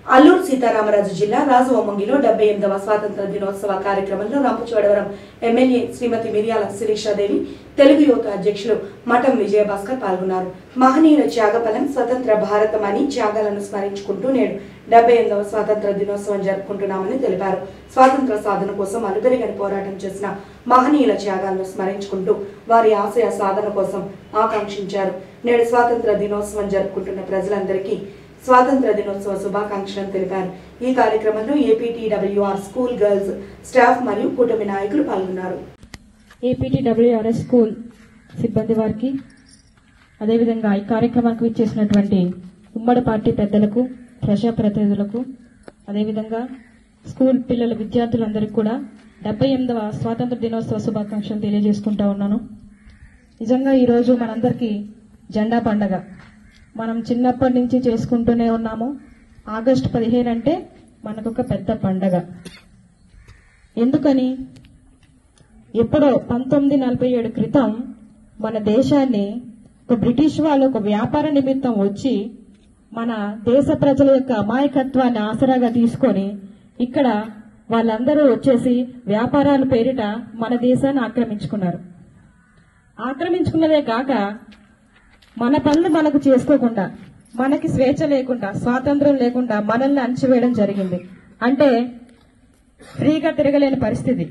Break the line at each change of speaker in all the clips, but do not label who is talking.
అల్లూరు సీతారామరాజు జిల్లా రాజవొమ్మంగిలో డెబ్బై ఎనిమిదవ స్వాతంత్ర దినోత్సవ కార్యక్రమంలో రంపచోడవరం ఎమ్మెల్యే శ్రీమతి మిరియాల శిరీషాదేవి తెలుగు యువత అధ్యక్షులు మఠం విజయభాస్కర్ పాల్గొన్నారు మహనీయుల త్యాగఫలం స్వతంత్ర భారతం అని త్యాగాలను స్మరించుకుంటూ నేడు డెబ్బై ఎనిమిదవ స్వాతంత్ర దినోత్సవం జరుపుకుంటున్నామని తెలిపారు స్వాతంత్ర సాధన కోసం అలుపెరగని పోరాటం చేసిన మహనీయుల త్యాగాలను స్మరించుకుంటూ వారి ఆశయ సాధన కోసం ఆకాంక్షించారు నేడు స్వాతంత్ర దినోత్సవం జరుపుకుంటున్న ప్రజలందరికీ స్వాతంత్ర దినోత్సవ శుభాకాంక్షలను తెలిపారు ఈ కార్యక్రమంలో ఏపీటీడబ్ల్యూఆర్ స్కూల్ గర్ల్స్ స్టాఫ్ మరియు కూటమి నాయకులు పాల్గొన్నారు
ఏపీటీడబ్ల్యూఆర్ఎస్ స్కూల్ సిబ్బంది వారికి అదేవిధంగా ఈ కార్యక్రమానికి విచ్చేసినటువంటి ఉమ్మడి పార్టీ పెద్దలకు ప్రజాప్రతినిధులకు అదేవిధంగా స్కూల్ పిల్లల విద్యార్థులందరికీ కూడా డెబ్బై ఎనిమిదవ స్వాతంత్ర దినోత్సవ శుభాకాంక్షలు తెలియజేసుకుంటా ఉన్నాను నిజంగా ఈరోజు మనందరికీ జెండా పండగ మనం చిన్నప్పటి నుంచి చేసుకుంటూనే ఉన్నాము ఆగస్టు పదిహేను అంటే మనకొక పెద్ద పండగ ఎందుకని ఎప్పుడో పంతొమ్మిది నలభై ఏడు క్రితం మన దేశాన్ని ఒక బ్రిటిష్ వాళ్ళు ఒక వ్యాపార నిమిత్తం వచ్చి మన దేశ ప్రజల యొక్క అమాయకత్వాన్ని ఆసరాగా తీసుకొని ఇక్కడ వాళ్ళందరూ వచ్చేసి వ్యాపారాల పేరిట మన దేశాన్ని ఆక్రమించుకున్నారు ఆక్రమించుకున్నదే కాక మన పనులు మనకు చేసుకోకుండా మనకి స్వేచ్ఛ లేకుండా స్వాతంత్రం లేకుండా మనల్ని అణచివేయడం జరిగింది అంటే ఫ్రీగా తిరగలేని పరిస్థితి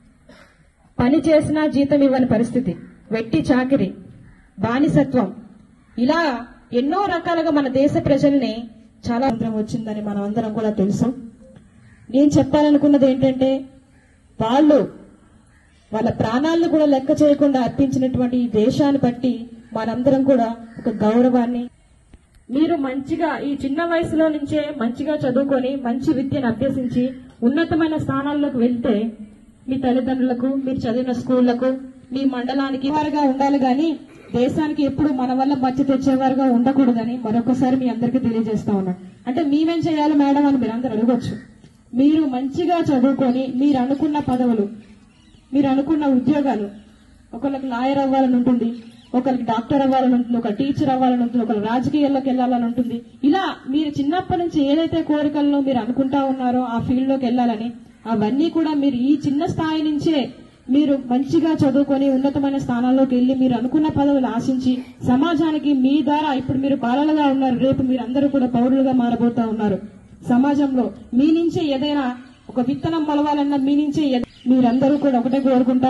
పని చేసినా జీతం ఇవ్వని పరిస్థితి వెట్టి చాకిరి బానిసత్వం ఇలా ఎన్నో రకాలుగా మన దేశ ప్రజల్ని చాలా అంతరం వచ్చిందని మనం అందరం కూడా తెలుసు నేను చెప్పాలనుకున్నది ఏంటంటే వాళ్ళు వాళ్ళ ప్రాణాలను కూడా లెక్క చేయకుండా అర్పించినటువంటి ఈ దేశాన్ని బట్టి మనందరం కూడా ఒక గౌరవాన్ని మీరు మంచిగా ఈ చిన్న వయసులో నుంచే మంచిగా చదువుకొని మంచి విద్యను అభ్యసించి ఉన్నతమైన స్థానాల్లోకి వెళ్తే మీ తల్లిదండ్రులకు మీరు చదివిన స్కూళ్లకు మీ మండలానికి వారుగా ఉండాలి గాని దేశానికి ఎప్పుడు మన వల్ల మధ్య తెచ్చేవారుగా ఉండకూడదని మరొకసారి మీ అందరికీ తెలియజేస్తా ఉన్నాను అంటే మేమేం చేయాలి మేడం అని మీరు అందరు అడగొచ్చు మీరు మంచిగా చదువుకొని మీరు అనుకున్న పదవులు మీరు అనుకున్న ఉద్యోగాలు ఒకళ్ళకి లాయర్ అవ్వాలని ఉంటుంది ఒకరికి డాక్టర్ అవ్వాలని ఉంటుంది ఒక టీచర్ అవ్వాలని ఉంటుంది ఒకరు రాజకీయాల్లోకి వెళ్ళాలని ఉంటుంది ఇలా మీరు చిన్నప్పటి నుంచి ఏదైతే కోరికలను మీరు అనుకుంటా ఉన్నారో ఆ ఫీల్డ్ లోకి వెళ్ళాలని అవన్నీ కూడా మీరు ఈ చిన్న స్థాయి నుంచే మీరు మంచిగా చదువుకొని ఉన్నతమైన స్థానాల్లోకి వెళ్లి మీరు అనుకున్న పదవులు ఆశించి సమాజానికి మీ ద్వారా ఇప్పుడు మీరు బాలలుగా ఉన్నారు రేపు మీరు అందరూ కూడా పౌరులుగా మారబోతా ఉన్నారు సమాజంలో మీ నుంచే ఏదైనా ఒక విత్తనం మొలవాలన్నా మీ నుంచే ఎద- మీరందరూ కూడా ఒకటే కోరుకుంటారు